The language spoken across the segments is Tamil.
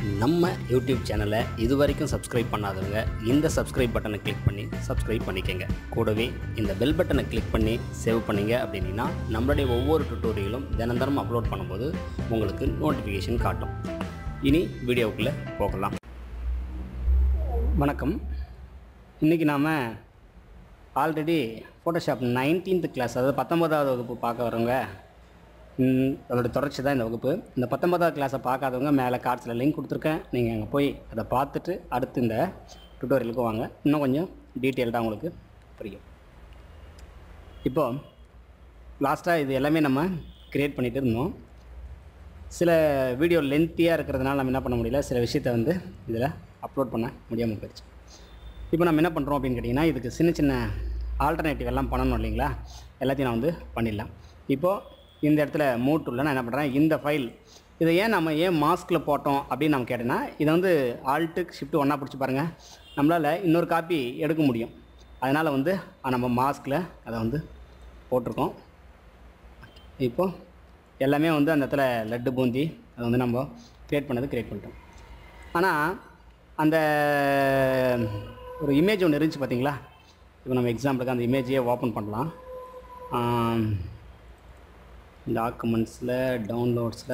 நம்ம யூடியூப் சேனலை இது வரைக்கும் சப்ஸ்கிரைப் பண்ணாதவங்க இந்த சப்ஸ்கிரைப் பட்டனை கிளிக் பண்ணி சப்ஸ்கிரைப் பண்ணிக்கங்க கூடவே இந்த பெல் பட்டனை கிளிக் பண்ணி சேவ் பண்ணீங்க அப்படின்னா நம்மளுடைய ஒவ்வொரு டுட்டோரியலும் தினம் தினம் அப்லோட் பண்ணும்போது உங்களுக்கு நோட்டிஃபிகேஷன் காட்டும் இனி வீடியோவுக்குள்ளே போகலாம் வணக்கம் இன்றைக்கி நாம் ஆல்ரெடி ஃபோட்டோஷாப் நைன்டீன்த் கிளாஸ் அதாவது பத்தொன்பதாவது வகுப்பு பார்க்க வரவங்க ம், அதோட தொடர்ச்சி தான் இந்த வகுப்பு இந்த பத்தொன்பதாவது கிளாஸை பார்க்காதவங்க மேலே கார்ட்ஸில் லிங்க் கொடுத்துருக்கேன் நீங்கள் அங்கே போய் அதை பார்த்துட்டு அடுத்து இந்த டுட்டோரியலுக்கு வாங்க இன்னும் கொஞ்சம் டீட்டெயில்டாக உங்களுக்கு புரியும் இப்போ லாஸ்ட்டாக இது எல்லாமே நம்ம க்ரியேட் பண்ணிகிட்டு இருந்தோம் சில வீடியோ லென்த்தியாக இருக்கிறதுனால நம்ம என்ன பண்ண முடியல சில விஷயத்தை வந்து இதில் அப்லோட் பண்ண முடியாமல் போயிடுச்சு இப்போ நம்ம என்ன பண்ணுறோம் அப்படின்னு கேட்டிங்கன்னா இதுக்கு சின்ன சின்ன ஆல்டர்னேட்டிவ் எல்லாம் பண்ணணும் இல்லைங்களா எல்லாத்தையும் நான் வந்து பண்ணிடலாம் இப்போது இந்த இடத்துல மூவ் டூலில் நான் என்ன பண்ணுறேன் இந்த ஃபைல் இதை ஏன் நம்ம ஏன் மாஸ்கில் போட்டோம் அப்படின்னு நம்ம கேட்டோன்னா இதை வந்து ஆல்ட்டு ஷிஃப்ட் ஒன்றா பிடிச்சி பாருங்கள் நம்மளால் இன்னொரு காப்பி எடுக்க முடியும் அதனால் வந்து அஹ், நம்ம மாஸ்கில் அதை வந்து போட்டிருக்கோம் இப்போது எல்லாமே வந்து அந்த இடத்துல லட்டு பூந்தி அதை வந்து நம்ம க்ரியேட் பண்ணது க்ரியேட் பண்ணிட்டோம் ஆனால் அந்த ஒரு இமேஜ் ஒன்று இருந்துச்சு பார்த்தீங்களா இப்போ நம்ம எக்ஸாம்பிளுக்கு அந்த இமேஜையே ஓப்பன் பண்ணலாம் டாக்குமெண்ட்ஸில் டவுன்லோட்ஸில்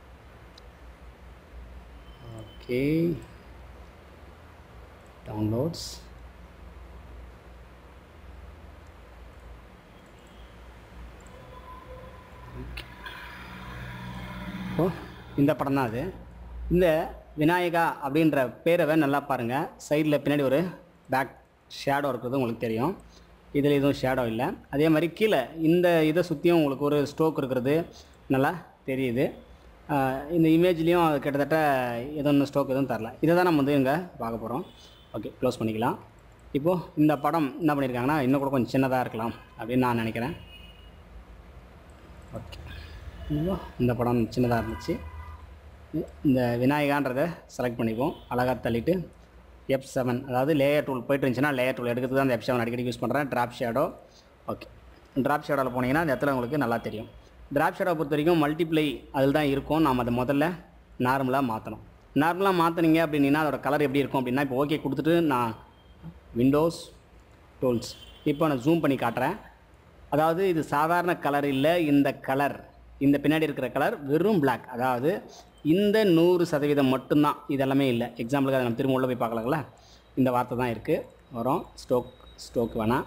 ஓகே டவுன்லோட்ஸ் ஓ இந்த படம் தான் அது இந்த விநாயகா அப்படின்ற பேரவை நல்லா பாருங்கள் சைடில் பின்னாடி ஒரு பேக் ஷேடோ இருக்கிறது உங்களுக்கு தெரியும் இதில் எதுவும் ஷேடோ இல்லை அதே மாதிரி கீழே இந்த இதை சுற்றியும் உங்களுக்கு ஒரு ஸ்ட்ரோக் இருக்கிறது நல்லா தெரியுது ஆஹ் இந்த இமேஜ்லேயும் அது கிட்டத்தட்ட எதுவும் இன்னும் ஸ்ட்ரோக் எதுவும் தரல இதை தான் நம்ம வந்து இங்கே பார்க்க போகிறோம் ஓகே க்ளோஸ் பண்ணிக்கலாம் இப்போது இந்த படம் என்ன பண்ணியிருக்காங்கன்னா இன்னும் கூட கொஞ்சம் சின்னதாக இருக்கலாம் அப்படின்னு நான் நினைக்கிறேன் ஓகே இப்போ இந்த படம் சின்னதாக இருந்துச்சு இந்த விநாயகான்றதை செலக்ட் பண்ணிப்போம் அழகாக தள்ளிட்டு எஃப் செவன் அதாவது லேயர் டூல் போயிட்டு இருந்துச்சுன்னா லேயர் டூல் எடுக்கிறதுக்கு தான் அந்த எஃப் செவன் அடிக்கடி யூஸ் பண்ணுறேன் ட்ராப் ஷேடோ ஓகே ட்ராப் ஷேடோவில் போனீங்கன்னா அந்த இடத்துல உங்களுக்கு நல்லா தெரியும் ட்ராப் ஷேடோ பொறுத்த வரைக்கும் மல்டிப்ளை அதில் தான் இருக்கும் நாம் அதை முதல்ல நார்மலாக மாற்றணும் நார்மலாக மாற்றினீங்க அப்படின்னா அதோட கலர் எப்படி இருக்கும் அப்படின்னா இப்போ ஓகே கொடுத்துட்டு நான் விண்டோஸ் டூல்ஸ் இப்போ நான் ஜூம் பண்ணி காட்டுறேன் அதாவது இது சாதாரண கலர் இல்லை இந்த கலர் இந்த பின்னாடி இருக்கிற கலர் வெறும் Black அதாவது இந்த நூறு சதவீதம் மட்டும்தான் இதெல்லாமே இல்லை எக்ஸாம்பிளுக்கு அதை நம்ம திரும்ப உள்ள போய் பார்க்கலாங்களா இந்த வார்த்தை தான் இருக்குது வரும் ஸ்டோக் ஸ்டோக் வேணாம்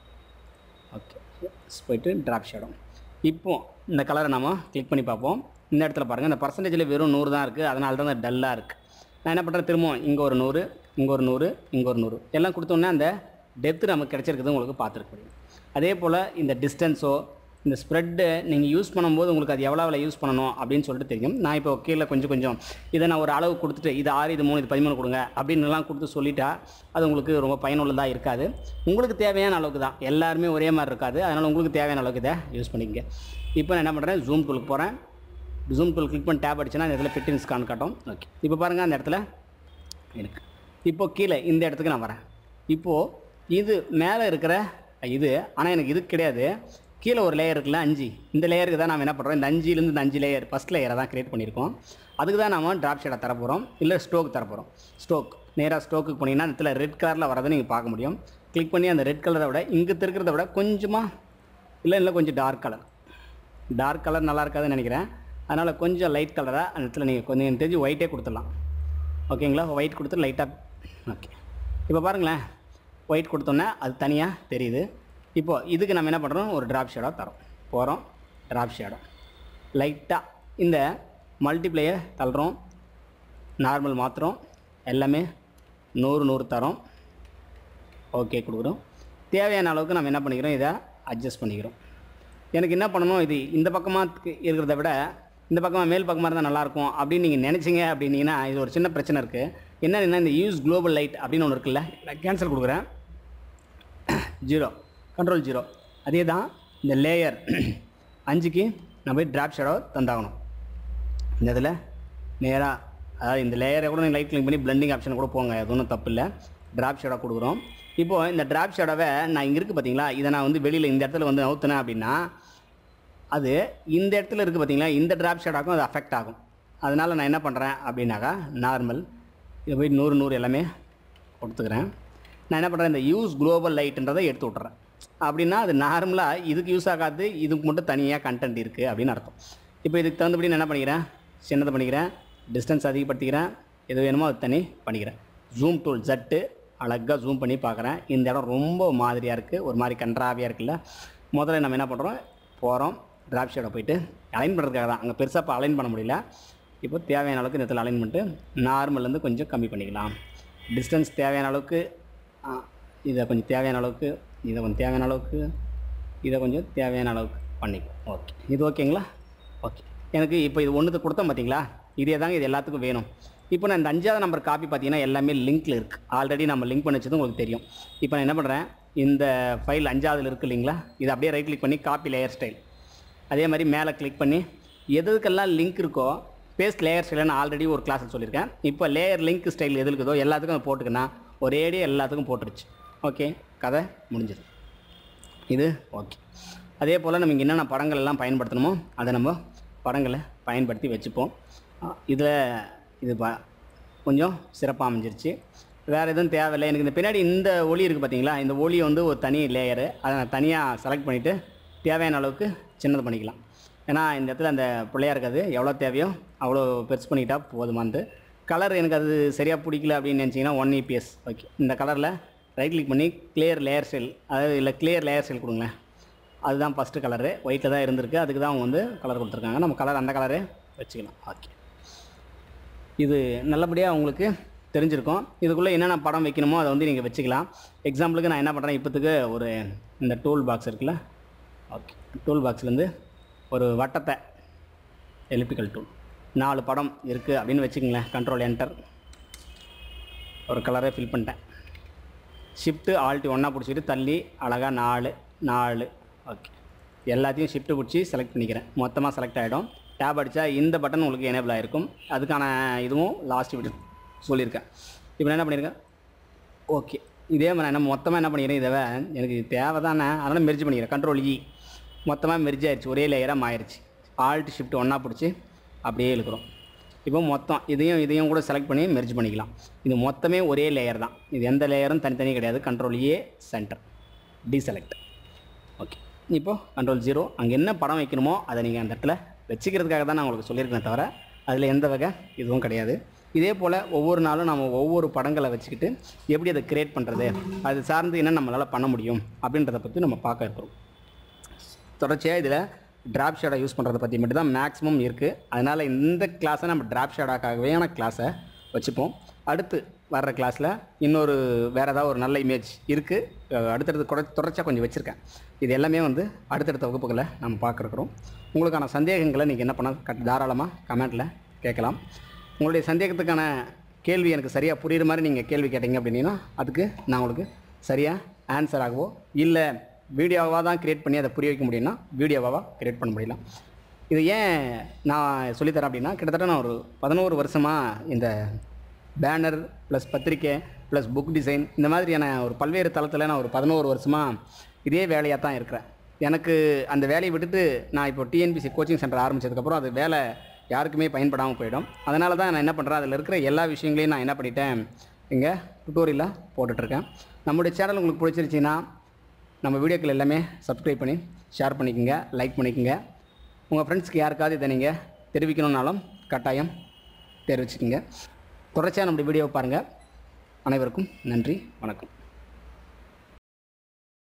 ஓகே போயிட்டு ட்ராப் ஷேடோ இப்போ இந்த கலரை நம்ம கிளிக் பண்ணி பார்ப்போம் இந்த இடத்துல பாருங்கள் இந்த பர்சன்டேஜில் வெறும் நூறு தான் இருக்குது அதனால தான் அது டல்லாக இருக்குது நான் என்ன பண்ணுறேன் திரும்பவும் இங்கே ஒரு நூறு இங்கே ஒரு நூறு இங்கே ஒரு நூறு எல்லாம் கொடுத்தோன்னே அந்த டெப்த்து நமக்கு கிடச்சிருக்குது உங்களுக்கு பார்த்துருக்க முடியும் அதே போல் இந்த டிஸ்டன்ஸோ இந்த ஸ்ப்ரெட்டு நீங்கள் யூஸ் பண்ணும்போது உங்களுக்கு அது எவ்வளோ யூஸ் பண்ணணும் அப்படின்னு சொல்லிட்டு தெரியும் நான் இப்போ கீழே கொஞ்சம் கொஞ்சம் இதை நான் ஒரு அளவு கொடுத்துட்டு இது ஆறு இது மூணு இது பதிமூணு கொடுங்க அப்படின்னுலாம் கொடுத்து சொல்லிட்டா அது உங்களுக்கு ரொம்ப பயனுள்ளதாக இருக்காது உங்களுக்கு தேவையான அளவுக்கு தான் எல்லாருமே ஒரே மாதிரி இருக்காது அதனால் உங்களுக்கு தேவையான அளவுக்கு இதை யூஸ் பண்ணிக்கங்க இப்போ நான் என்ன பண்ணுறேன் ஜூம் டூலுக்கு போகிறேன் ஜூம் டூல் கிளிக் பண்ணி டேப் அடிச்சுன்னா இந்த இடத்துல ஃபிட்டிங்ஸ் கான் காட்டும் ஓகே இப்போ பாருங்கள் அந்த இடத்துல இருக்கு இப்போ கீழே இந்த இடத்துக்கு நான் வரேன் இப்போது இது மேலே இருக்கிற இது ஆனால் எனக்கு இது கிடையாது கீழே ஒரு லேயர் இருக்குல்ல அஞ்சு இந்த லேயருக்கு தான் நம்ம என்ன பண்ணுறோம் இந்த அஞ்சுலேருந்து இந்த அஞ்சு லேயர் ஃபஸ்ட் லேயரை தான் கிரியேட் பண்ணியிருக்கோம் அதுக்கு தான் நம்ம ட்ராப் ஷேடை தர போகிறோம் இல்லை ஸ்டோக் தர போகிறோம் ஸ்டோக் நேராக ஸ்டோக்கு போனீங்கன்னா அந்த இடத்துல ரெட் கலரில் வரதை நீங்கள் பார்க்க முடியும் கிளிக் பண்ணி அந்த ரெட் கலரை விட இங்கே இருக்கிறத விட கொஞ்சமாக இல்லை இல்லை கொஞ்சம் டார்க் கலர் டார்க் கலர் நல்லா இருக்காதுன்னு நினைக்கிறேன் அதனால் கொஞ்சம் லைட் கலராக அந்த இடத்துல நீங்கள் கொஞ்சம் எனக்கு தெரிஞ்சு ஒயிட்டே கொடுத்துடலாம் ஓகேங்களா ஒயிட் கொடுத்து லைட்டாக ஓகே இப்போ பாருங்களேன் ஒயிட் கொடுத்தோன்னே அது தனியாக தெரியுது இப்போ இதுக்கு நம்ம என்ன பண்ணுறோம் ஒரு ட்ராப் ஷேடோ தரோம் போகிறோம் ட்ராப் ஷேடோ லைட்டாக இந்த மல்டிப்ளேயை தள்ளுறோம் நார்மல் மாற்றுறோம் எல்லாமே நூறு நூறு தரோம் ஓகே கொடுக்குறோம் தேவையான அளவுக்கு நம்ம என்ன பண்ணிக்கிறோம் இதை அட்ஜஸ்ட் பண்ணிக்கிறோம் எனக்கு என்ன பண்ணணும் இது இந்த பக்கமாக இருக்கிறத விட இந்த பக்கமாக மேல் பக்கமாக இருந்தால் நல்லாயிருக்கும் அப்படின்னு நீங்கள் நினச்சிங்க அப்படின்னீங்கன்னா இது ஒரு சின்ன பிரச்சனை இருக்குது என்னன்னா இந்த யூஸ் குளோபல் லைட் அப்படின்னு ஒன்று இருக்குல்ல நான் கேன்சல் கொடுக்குறேன் ஜீரோ கண்ட்ரோல் ஜீரோ அதே தான் இந்த லேயர் அஞ்சுக்கு நான் போய் ட்ராப் ஷேடோ தந்தாகணும் இந்த இதில் நேராக அதாவது இந்த லேயரை கூட நீங்கள் லைட் கிளிக் பண்ணி பிளெண்டிங் ஆப்ஷன் கூட போங்க அது ஒன்றும் தப்பு இல்லை ட்ராப் ஷேடோ கொடுக்குறோம் இப்போது இந்த ட்ராப் ஷேடோவை நான் இங்கே இருக்குது பார்த்தீங்களா இதை நான் வந்து வெளியில் இந்த இடத்துல வந்து நவுத்துனேன் அப்படின்னா அது இந்த இடத்துல இருக்குது பார்த்தீங்களா இந்த ட்ராப் ஷேடாக்கும் அது அஃபெக்ட் ஆகும் அதனால் நான் என்ன பண்ணுறேன் அப்படின்னாக்கா நார்மல் இதை போய் நூறு நூறு எல்லாமே கொடுத்துக்கிறேன் நான் என்ன பண்ணுறேன் இந்த யூஸ் குளோபல் லைட்டுன்றதை எடுத்து விட்றேன் அப்படின்னா அது நார்மலாக இதுக்கு யூஸ் ஆகாது இதுக்கு மட்டும் தனியாக கண்டென்ட் இருக்குது அப்படின்னு அர்த்தம் இப்போ இதுக்கு தகுந்தபடி நான் என்ன பண்ணிக்கிறேன் சின்னதை பண்ணிக்கிறேன் டிஸ்டன்ஸ் அதிகப்படுத்திக்கிறேன் எது வேணுமோ அது தனி பண்ணிக்கிறேன் ஜூம் டூல் ஜட்டு அழகாக ஜூம் பண்ணி பார்க்குறேன் இந்த இடம் ரொம்ப மாதிரியாக இருக்குது ஒரு மாதிரி கன்றாவியாக இருக்குல்ல முதல்ல நம்ம என்ன பண்ணுறோம் போகிறோம் டிராப் ஷேடை போயிட்டு அலைன் பண்ணுறதுக்காக தான் அங்கே பெருசாக இப்போ அலைன் பண்ண முடியல இப்போ தேவையான அளவுக்கு இந்த இடத்துல அலைன் பண்ணிட்டு நார்மல்லேருந்து கொஞ்சம் கம்மி பண்ணிக்கலாம் டிஸ்டன்ஸ் தேவையான அளவுக்கு ஆ, இதை கொஞ்சம் தேவையான அளவுக்கு இதை கொஞ்சம் தேவையான அளவுக்கு இதை கொஞ்சம் தேவையான அளவுக்கு பண்ணிக்கலாம் ஓகே இது ஓகேங்களா ஓகே எனக்கு இப்போ இது ஒன்றுத்து கொடுத்தோம் பார்த்தீங்களா இதே தாங்க இது எல்லாத்துக்கும் வேணும் இப்போ நான் இந்த அஞ்சாவது நம்பர் காப்பி பார்த்தீங்கன்னா எல்லாமே லிங்க்கில் இருக்குது ஆல்ரெடி நம்ம லிங்க் பண்ணி வச்சது உங்களுக்கு தெரியும் இப்போ நான் என்ன பண்ணுறேன் இந்த ஃபைல் அஞ்சாவதுல இருக்குது இல்லைங்களா இதை அப்படியே ரைட் கிளிக் பண்ணி காப்பி லேயர் ஸ்டைல் அதே மாதிரி மேலே கிளிக் பண்ணி எதுக்கெல்லாம் லிங்க் இருக்கோ பேஸ்ட் லேயர் ஸ்டைல்னு ஆல்ரெடி ஒரு கிளாஸில் சொல்லியிருக்கேன் இப்போ லேயர் லிங்க் ஸ்டைல் எது இருக்குதோ எல்லாத்துக்கும் அதை போட்டுக்கினா ஒரேடி எல்லாத்துக்கும் போட்டுருச்சு ஓகே கதை முடிஞ்சது இது ஓகே அதே போல் நம்ம இங்கே என்னென்ன படங்கள் எல்லாம் பயன்படுத்தணுமோ அதை நம்ம படங்களை பயன்படுத்தி வச்சுப்போம் இதில் இது ப கொஞ்சம் சிறப்பாக அமைஞ்சிருச்சு வேறு எதுவும் தேவையில்லை எனக்கு இந்த பின்னாடி இந்த ஒளி இருக்குது பார்த்தீங்களா இந்த ஒளி வந்து ஒரு தனி லேயரு அதை நான் தனியாக செலக்ட் பண்ணிவிட்டு தேவையான அளவுக்கு சின்னது பண்ணிக்கலாம் ஏன்னா இந்த இடத்துல அந்த பிள்ளையா இருக்காது எவ்வளோ தேவையோ அவ்வளோ பெருசு பண்ணிக்கிட்டா போதுமானது கலர் எனக்கு அது சரியாக பிடிக்கல அப்படின்னு நினச்சிங்கன்னா ஒன் இபிஎஸ் ஓகே இந்த கலரில் ரைட் கிளிக் பண்ணி கிளியர் லேயர் ஸ்டைல் அதாவது இல்லை கிளியர் லேயர் ஸ்டைல் கொடுங்களேன் அதுதான் ஃபஸ்ட்டு கலரு ஒயிட்டில் தான் இருந்திருக்கு அதுக்கு தான் அவங்க வந்து கலர் கொடுத்துருக்காங்க நம்ம கலர் அந்த கலரே வச்சுக்கலாம் ஓகே இது நல்லபடியாக உங்களுக்கு தெரிஞ்சிருக்கும் இதுக்குள்ளே என்னென்ன படம் வைக்கணுமோ அதை வந்து நீங்கள் வச்சுக்கலாம் எக்ஸாம்பிளுக்கு நான் என்ன பண்ணுறேன் இப்போத்துக்கு ஒரு இந்த டூல் பாக்ஸ் இருக்குல்ல ஓகே டூல் பாக்ஸ்லேருந்து ஒரு வட்டத்தை எலிப்டிக்கல் டூல் நாலு படம் இருக்குது அப்படின்னு வச்சுக்கங்களேன் கண்ட்ரோல் என்டர் ஒரு கலரை ஃபில் பண்ணிட்டேன் ஷிஃப்ட்டு ஆல்ட்டி ஒன்றா பிடிச்சிட்டு தள்ளி அழகாக நாலு நாலு ஓகே எல்லாத்தையும் ஷிஃப்ட்டு பிடிச்சி செலக்ட் பண்ணிக்கிறேன் மொத்தமாக செலக்ட் ஆகிடும் டேப் அடித்தா இந்த பட்டன் உங்களுக்கு எனேபிள் ஆகிருக்கும் அதுக்கான இதுவும் லாஸ்ட் வீடியோ சொல்லியிருக்கேன் இப்போ நான் என்ன பண்ணியிருக்கேன் ஓகே இதே மாதிரி நான் என்ன மொத்தமாக என்ன பண்ணிக்கிறேன் இதை எனக்கு இது தேவை தானே அதனால் மெர்ஜ் பண்ணிக்கிறேன் கண்ட்ரோல் இ மொத்தமாக மெர்ஜ் ஆயிடுச்சு ஒரே லேயராக மாறிடுச்சு ஆல்ட் ஷிஃப்ட் ஒன்றா பிடிச்சி அப்படியே இழுக்கிறோம் இப்போ மொத்தம் இதையும் இதையும் கூட செலக்ட் பண்ணி மெர்ஜ் பண்ணிக்கலாம் இது மொத்தமே ஒரே லேயர் தான் இது எந்த லேயரும் தனித்தனி கிடையாது control A centre deselect okay இப்போ கண்ட்ரோல் ஜீரோ அங்கே என்ன படம் வைக்கணுமோ அதை நீங்கள் அந்த இடத்துல வச்சுக்கிறதுக்காக தான் நான் உங்களுக்கு சொல்லியிருக்கேன் தவிர அதில் எந்த வகை இதுவும் கிடையாது இதே போல் ஒவ்வொரு நாளும் நம்ம ஒவ்வொரு படங்களை வச்சுக்கிட்டு எப்படி அதை கிரியேட் பண்ணுறது அது சார்ந்து என்ன நம்மளால் பண்ண முடியும் அப்படின்றத பற்றி நம்ம பார்க்க இருக்கிறோம் தொடர்ச்சியாக இதில் டிராப் ஷேடை யூஸ் பண்ணுறத பற்றி மட்டும் தான் மேக்ஸிமம் இருக்குது அதனால் இந்த கிளாஸை நம்ம டிராப் ஷேடாக்காகவேயான கிளாஸை வச்சுப்போம் அடுத்து வர்ற கிளாஸில் இன்னொரு வேறு ஏதாவது ஒரு நல்ல இமேஜ் இருக்குது அடுத்தடுத்து கொட தொடர்ச்சியாக கொஞ்சம் வச்சுருக்கேன் இது எல்லாமே வந்து அடுத்தடுத்த வகுப்புகளை நம்ம பார்க்குறோம் உங்களுக்கான சந்தேகங்களை நீங்கள் என்ன பண்ண கட் தாராளமாக கமெண்ட்டில் கேட்கலாம் உங்களுடைய சந்தேகத்துக்கான கேள்வி எனக்கு சரியாக புரியுற மாதிரி நீங்கள் கேள்வி கேட்டீங்க அப்படின்னா அதுக்கு நான் உங்களுக்கு சரியாக ஆன்சர் ஆகவோ இல்லை வீடியோவாக தான் க்ரியேட் பண்ணி அதை புரிய வைக்க முடியும்னா வீடியோவாக க்ரியேட் பண்ண முடியலாம் இது ஏன் நான் சொல்லித்தரேன் அப்படின்னா கிட்டத்தட்ட நான் ஒரு பதினோரு வருஷமாக இந்த பேனர் ப்ளஸ் பத்திரிக்கை ப்ளஸ் புக் டிசைன் இந்த மாதிரியான ஒரு பல்வேறு தளத்தில் நான் ஒரு பதினோரு வருஷமாக இதே வேலையாக தான் இருக்கிறேன் எனக்கு அந்த வேலையை விட்டுட்டு நான் இப்போ டிஎன்பிசி கோச்சிங் சென்டர் ஆரம்பித்ததுக்கப்புறம் அது வேலை யாருக்குமே பயன்படாமல் போயிடும் அதனால தான் நான் என்ன பண்ணுறேன் அதில் இருக்கிற எல்லா விஷயங்களையும் நான் என்ன பண்ணிட்டேன் இங்கே டுட்டோரியலாக போட்டுட்ருக்கேன் நம்முடைய சேனல் உங்களுக்கு பிடிச்சிருச்சுன்னா நம்ம வீடியோக்கள் எல்லாமே சப்ஸ்கிரைப் பண்ணி ஷேர் பண்ணிக்கோங்க லைக் பண்ணிக்கோங்க உங்கள் ஃப்ரெண்ட்ஸ்க்கு யாருக்காவது இதை நீங்கள் தெரிவிக்கணுன்னாலும் கட்டாயம் தெரிவிச்சுக்கோங்க தொடர்ச்சியாக நம்முடைய வீடியோவை பாருங்கள் அனைவருக்கும் நன்றி வணக்கம்